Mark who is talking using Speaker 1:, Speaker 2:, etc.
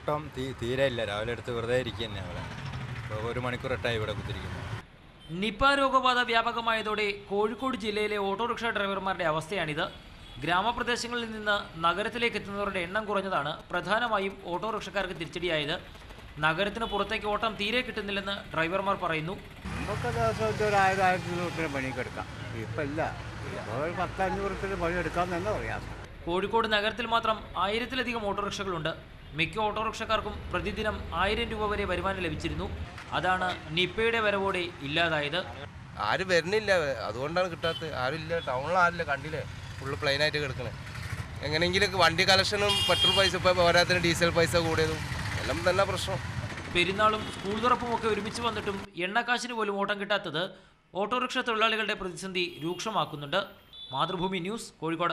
Speaker 1: ഓട്ടം തീ തീരെ ഇല്ല രാവിലെ എടുത്ത് വെറുതെ ഇരിക്കുക തന്നെ അവിടെ ഇപ്പോൾ ഒരു മണിക്കൂറിട്ടായി ഇവിടെ കുത്തിരിക്കുന്നു
Speaker 2: നിപ രോഗബാധ വ്യാപകമായതോടെ കോഴിക്കോട് ജില്ലയിലെ ഓട്ടോറിക്ഷ ഡ്രൈവർമാരുടെ അവസ്ഥയാണിത് ഗ്രാമപ്രദേശങ്ങളിൽ നിന്ന് നഗരത്തിലേക്ക് എത്തുന്നവരുടെ എണ്ണം കുറഞ്ഞതാണ് പ്രധാനമായും ഓട്ടോറിക്ഷക്കാർക്ക് തിരിച്ചടിയായത് നഗരത്തിന് പുറത്തേക്ക് ഓട്ടം തീരെ കിട്ടുന്നില്ലെന്ന് ഡ്രൈവർമാർ പറയുന്നു
Speaker 3: നമുക്ക് ദിവസം ഇത് ഒരു ആയിരം ആയിരത്തി ഇരുന്നൂറ് പണിക്ക് എടുക്കാം ഇപ്പം ഇല്ല ഇപ്പോൾ ഒരു പത്തഞ്ഞൂറ് റുപ്യ പണി എടുക്കാൻ തന്നെ പ്രയാസം
Speaker 2: കോഴിക്കോട് നഗരത്തിൽ മാത്രം ആയിരത്തിലധികം ഓട്ടോറിക്ഷകളുണ്ട് മിക്ക ഓട്ടോറിക്ഷക്കാർക്കും പ്രതിദിനം ആയിരം രൂപ വരെ വരുമാനം ലഭിച്ചിരുന്നു അതാണ് നിപ്പയുടെ വരവോടെ ഇല്ലാതായത്
Speaker 4: ആരും വരുന്നില്ല അതുകൊണ്ടാണ് കിട്ടാത്തത് ആരും ഇല്ല ടൗണിൽ ആരില്ല കണ്ടില്ലേ ഫുള്ള് പ്ലെയിനായിട്ട് കിടക്കണേ എങ്ങനെയെങ്കിലും വണ്ടി കളക്ഷനും പെട്രോൾ പൈസ ഇപ്പോൾ പോരാത്തിന് ഡീസൽ പൈസ കൂടിയതും എല്ലാം തന്നെ പ്രശ്നം
Speaker 2: പെരുന്നാളും സ്കൂൾ തുറപ്പും ഒക്കെ ഒരുമിച്ച് വന്നിട്ടും എണ്ണക്കാശിന് പോലും ഓട്ടം കിട്ടാത്തത് ഓട്ടോറിക്ഷ തൊഴിലാളികളുടെ പ്രതിസന്ധി രൂക്ഷമാക്കുന്നുണ്ട് മാതൃഭൂമി ന്യൂസ് കോഴിക്കോട്